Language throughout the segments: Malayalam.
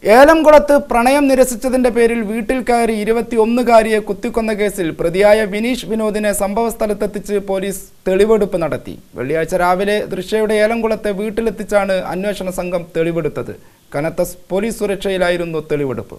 ഏലംകുളത്ത് പ്രണയം നിരസിച്ചതിന്റെ പേരിൽ വീട്ടിൽ കയറി ഇരുപത്തിയൊന്നുകാരിയെ കുത്തിക്കൊന്ന കേസിൽ പ്രതിയായ വിനീഷ് വിനോദിനെ സംഭവസ്ഥലത്തെത്തിച്ച് പോലീസ് തെളിവെടുപ്പ് നടത്തി വെള്ളിയാഴ്ച രാവിലെ ദൃശ്യയുടെ ഏലംകുളത്തെ വീട്ടിലെത്തിച്ചാണ് അന്വേഷണ സംഘം തെളിവെടുത്തത് കനത്ത പോലീസ് സുരക്ഷയിലായിരുന്നു തെളിവെടുപ്പ്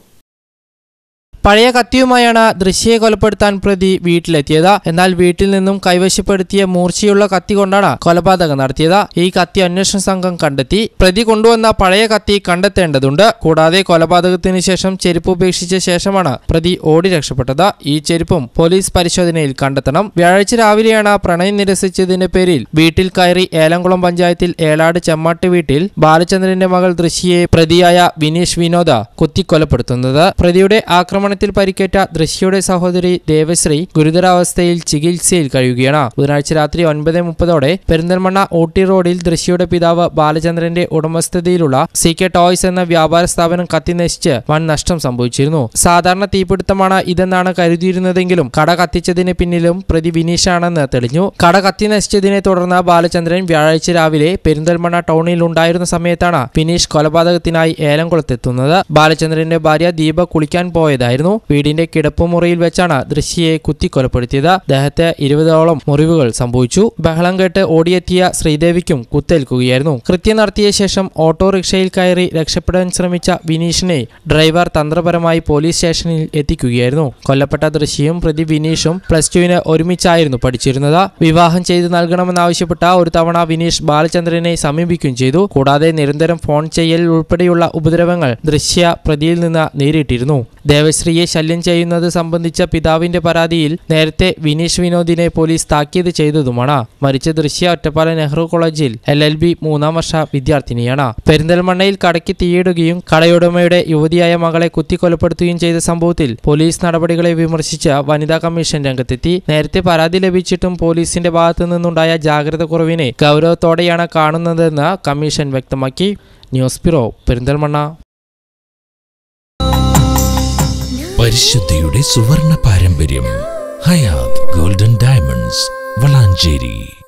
പഴയ കത്തിയുമായാണ് ദൃശ്യയെ കൊലപ്പെടുത്താൻ പ്രതി വീട്ടിലെത്തിയത് എന്നാൽ വീട്ടിൽ നിന്നും കൈവശപ്പെടുത്തിയ മൂർച്ചയുള്ള കത്തി കൊണ്ടാണ് കൊലപാതകം നടത്തിയത് ഈ കത്തി അന്വേഷണ സംഘം കണ്ടെത്തി പ്രതി കൊണ്ടുവന്ന പഴയ കത്തി കണ്ടെത്തേണ്ടതുണ്ട് കൂടാതെ കൊലപാതകത്തിന് ശേഷം ചെരുപ്പ് ഉപേക്ഷിച്ച ശേഷമാണ് പ്രതി ഓടി രക്ഷപ്പെട്ടത് ഈ ചെരുപ്പും പോലീസ് പരിശോധനയിൽ കണ്ടെത്തണം വ്യാഴാഴ്ച രാവിലെയാണ് പ്രണയം നിരസിച്ചതിന്റെ പേരിൽ വീട്ടിൽ കയറി ഏലംകുളം പഞ്ചായത്തിൽ ഏലാട് ചെമ്മാട്ട് വീട്ടിൽ ബാലചന്ദ്രന്റെ മകൾ ദൃശ്യയെ പ്രതിയായ വിനീഷ് വിനോദ കുത്തിക്കൊലപ്പെടുത്തുന്നത് പ്രതിയുടെ ആക്രമണത്തിൽ പരിക്കേറ്റ ദൃശ്യയുടെ സഹോദരി ദേവശ്രീ ഗുരുതരാവസ്ഥയിൽ ചികിത്സയിൽ കഴിയുകയാണ് ബുധനാഴ്ച രാത്രി ഒൻപത് മുപ്പതോടെ പെരിന്തൽമണ്ണ ഊട്ടി റോഡിൽ ദൃശ്യയുടെ പിതാവ് ബാലചന്ദ്രന്റെ ഉടമസ്ഥതയിലുള്ള സി കെ ടോയ്സ് എന്ന വ്യാപാര സ്ഥാപനം കത്തിനശിച്ച് വൻ നഷ്ടം സംഭവിച്ചിരുന്നു സാധാരണ തീപിടുത്തമാണ് ഇതെന്നാണ് കരുതിയിരുന്നതെങ്കിലും കട കത്തിച്ചതിന് പിന്നിലും പ്രതി വിനീഷാണെന്ന് തെളിഞ്ഞു കട കത്തി നശിച്ചതിനെ തുടർന്ന് ബാലചന്ദ്രൻ വ്യാഴാഴ്ച രാവിലെ പെരിന്തൽമണ്ണ ടൗണിൽ ഉണ്ടായിരുന്ന സമയത്താണ് വിനീഷ് കൊലപാതകത്തിനായി ഏലംകുളത്തെത്തുന്നത് ബാലചന്ദ്രന്റെ ഭാര്യ ദീപ കുളിക്കാൻ പോയതായിരുന്നു വീടിന്റെ കിടപ്പുമുറിയിൽ വെച്ചാണ് ദൃശ്യയെ കുത്തിക്കൊലപ്പെടുത്തിയത് ദേഹത്തെ ഇരുപതോളം മുറിവുകൾ സംഭവിച്ചു ബഹളം കേട്ട് ഓടിയെത്തിയ ശ്രീദേവിക്കും കുത്തേൽക്കുകയായിരുന്നു കൃത്യം നടത്തിയ ശേഷം ഓട്ടോറിക്ഷയിൽ കയറി രക്ഷപ്പെടാൻ ശ്രമിച്ച വിനീഷിനെ ഡ്രൈവർ തന്ത്രപരമായി പോലീസ് സ്റ്റേഷനിൽ എത്തിക്കുകയായിരുന്നു കൊല്ലപ്പെട്ട ദൃശ്യയും പ്രതി വിനീഷും പ്ലസ് ടുവിന് ഒരുമിച്ചായിരുന്നു പഠിച്ചിരുന്നത് വിവാഹം ചെയ്തു നൽകണമെന്നാവശ്യപ്പെട്ട ഒരു തവണ വിനീഷ് ബാലചന്ദ്രനെ സമീപിക്കുകയും ചെയ്തു കൂടാതെ നിരന്തരം ഫോൺ ചെയ്യൽ ഉൾപ്പെടെയുള്ള ഉപദ്രവങ്ങൾ ദൃശ്യ പ്രതിയിൽ നിന്ന് നേരിട്ടിരുന്നു ദേവശ്രീയെ ശല്യം ചെയ്യുന്നത് സംബന്ധിച്ച പിതാവിന്റെ പരാതിയിൽ നേരത്തെ വിനീഷ് വിനോദിനെ പോലീസ് താക്കീത് ചെയ്തതുമാണ് മരിച്ച ദൃശ്യ ഒറ്റപ്പാലം നെഹ്റു കോളേജിൽ എൽ എൽ ബി മൂന്നാം വർഷ വിദ്യാർത്ഥിനിയാണ് പെരിന്തൽമണ്ണയിൽ കടയ്ക്ക് തീയിടുകയും കടയുടമയുടെ യുവതിയായ മകളെ കുത്തിക്കൊലപ്പെടുത്തുകയും ചെയ്ത സംഭവത്തിൽ പോലീസ് നടപടികളെ വിമർശിച്ച് വനിതാ കമ്മീഷൻ രംഗത്തെത്തി നേരത്തെ പരാതി ലഭിച്ചിട്ടും പോലീസിന്റെ ഭാഗത്തു നിന്നുണ്ടായ ജാഗ്രത കുറവിനെ ഗൗരവത്തോടെയാണ് കാണുന്നതെന്ന് കമ്മീഷൻ വ്യക്തമാക്കി ന്യൂസ് ബ്യൂറോ പെരിന്തൽമണ്ണ പരിശുദ്ധിയുടെ സുവർണ പാരമ്പര്യം ഹയാത് ഗോൾഡൻ ഡയമണ്ട്സ് വളാഞ്ചേരി